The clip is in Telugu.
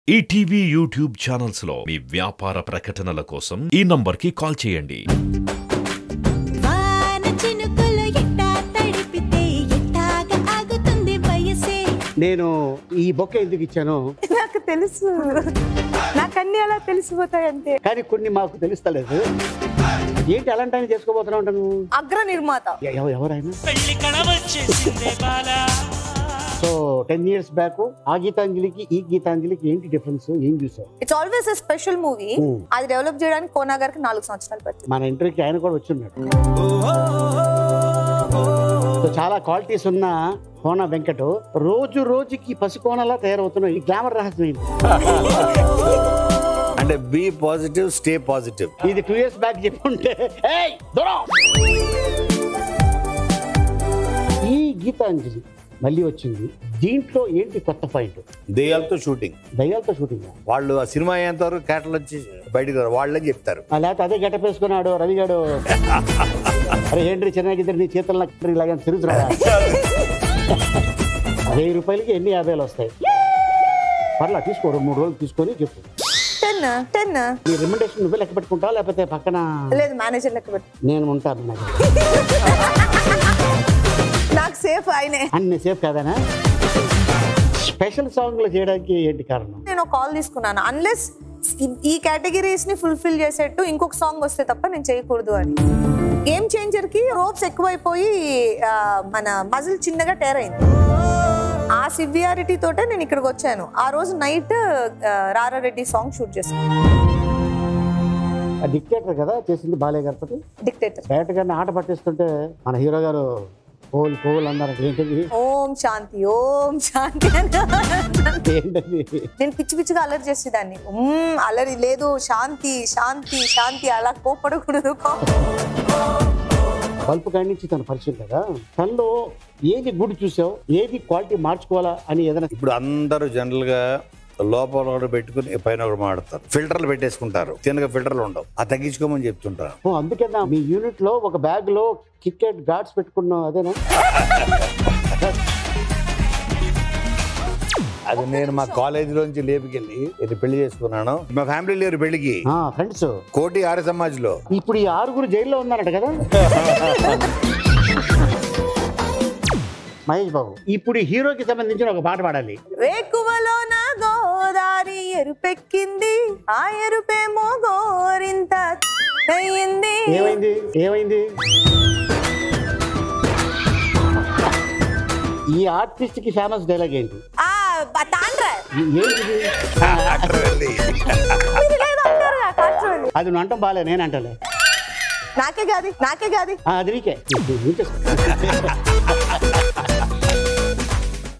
ఈటీవీ యూట్యూబ్ ఛానల్స్ లో మీ వ్యాపార ప్రకటనల కోసం ఈ నంబర్కి కాల్ చేయండి వాన చినుకులు ఎట్టా తడిపితే ఎట్టాగా ఆగుతుంది వయసే నేను ఈ బొక్క ఎందుకు ఇచ్చానో నాకు తెలుసు నాకు అన్ని అలా తెలిసిపోతాయి అంతే కానీ కొన్ని మాకు తెలుస్తలేదు ఏంటి అలాంటి ఆయన చేసుకోబోతున్నావు అంట నువ్వు అగ్ర నిర్మాత ఎ- ఎవ- ఎవరైనా పెళ్లి కళ వచ్చేసిందే Bala so ten years back ఆ గీతాంజలికి ఈ గీతాంజలికి ఏంటి డిఫరెన్స్ ఏం చూసావు it's always a special movie Hmm. అది డెవలప్ చేయడానికి కోనా గారికి నాలుగు సంవత్సరాలు పట్టింది మన ఇంటర్వ్యూకి ఆయన కూడా వచ్చిన్నాడు సో చాలా క్వాలిటీస్ ఉన్న కోన వెంకట్ రోజు రోజుకి పసికోనలా తయారవుతున్నాయి ఈ గ్లామర్ రహస్యం ఏంటి అంటే బీ పాజిటివ్ స్టే పాజిటివ్ ఇది టూ ఇయర్స్ బ్యాక్ చెప్పుంటే ఏయ్, దూరం! ఈ గీతాంజలి మళ్ళీ వచ్చింది దీంట్లో ఏంటి కొత్త పాయింట్ దెయ్యాలతో షూటింగ్ దయ్యాలతో షూటింగ్ వాళ్ళు ఆ సినిమా అయ్యేంత వరకు క్యాటలు వచ్చి బయటకు రారు వాళ్ళే చెప్తారు లేకపోతే అదే గెటప్ వేసుకున్నాడు రవిగాడు అరే ఏంటి చిన్నగిద్దరు నీ చేతుల్లో నాకు ఇలాగ తిరుగుతున్నా వెయ్యి రూపాయలకి ఎన్ని యాభైలు వస్తాయి పర్లా తీసుకో రెండు మూడు రోజులు తీసుకొని చెప్పు టెన్ టెన్ నీ రికమెండేషన్ నువ్వే లెక్క పెట్టుకుంటావా లేకపోతే పక్కన లేదు మేనేజర్ లెక్క పెట్టు నేను ఉంటాను నాకు నాకు సేఫ్ ఆయనే అన్ని సేఫ్ కాదానా స్పెషల్ సాంగ్లు చేయడానికి ఏంటి కారణం నేను కాల్ తీసుకున్నాను అన్లెస్ ఈ కేటగిరీస్ ని ఫుల్ఫిల్ చేసేట్టు ఇంకొక సాంగ్ వస్తే తప్ప నేను చేయకూడదు అని గేమ్ చేంజర్ కి రోప్స్ ఎక్కువైపోయి ఆ, మన మజిల్ చిన్నగా టేర్ అయింది ఆ సివియారిటీ తోటే నేను ఇక్కడికి వచ్చాను ఆ రోజు నైట్ రారారెడ్డి సాంగ్ షూట్ చేశాను ఆ డిక్టేటర్ కదా చేసింది బాలయ్య గారితో డిక్టేటర్ డైరెక్ట్ గారిని ఆట పట్టిస్తుంటే మన హీరో గారు కోల్ కోల్ అన్నారు ఏంటది ఓం శాంతి ఓం శాంతి అని ఏంటది నేను పిచ్చి పిచ్చిగా అలరి చేసేదాన్ని ఉమ్, అలరి లేదు శాంతి శాంతి శాంతి అలా కోపడకూడదు కోప- బల్బు కాడి నుంచి తన పరిచయం కదా తనలో ఏది గుడి చూసావు ఏది క్వాలిటీ మార్చుకోవాలా అని ఏదైనా ఇప్పుడు అందరూ జనరల్ గా లోపల ఒకటి పెట్టుకుని పైన ఒకటి మాడతారు ఫిల్టర్లు పెట్టేసుకుంటారు తినగా ఫిల్టర్లు ఉండవు ఆ తగ్గించుకోమని చెప్తుంటారు ఓ అందుకేనా మీ యూనిట్ లో ఒక బ్యాగ్ లో కికెట్ గార్డ్స్ పెట్టుకున్నావు అదేనా అది నేను మా కాలేజీలోంచి లేపుకెళ్ళి ఇది పెళ్లి చేసుకున్నాను మా ఫ్యామిలీ లేరు పెళ్లికి ఫ్రెండ్స్ కోటి ఆర్య సమాజ్ లో ఇప్పుడు ఈ ఆరుగురు జైల్లో ఉన్నారట కదా మహేష్ బాబు ఇప్పుడు ఈ హీరోకి సంబంధించిన ఒక పాట పాడాలి వేకువలో నా గోదారి ఎరుపెక్కింది ఆ ఎరుపేమో గోరింత అయ్యింది ఏమైంది ఏమైంది ఈ ఆర్టిస్ట్ కి ఫేమస్ డైలాగ్ ఏంటి ఆ బ- తాండ్రా ఈ- ఏంటిది మీరు లేదో అంటారుగా, కాట్రోలు. అది నువ్వు అంటాం బాలే నేను అంటలే నాకే కాదు నాకే కాదు ఆ, అది నీకే నీకే.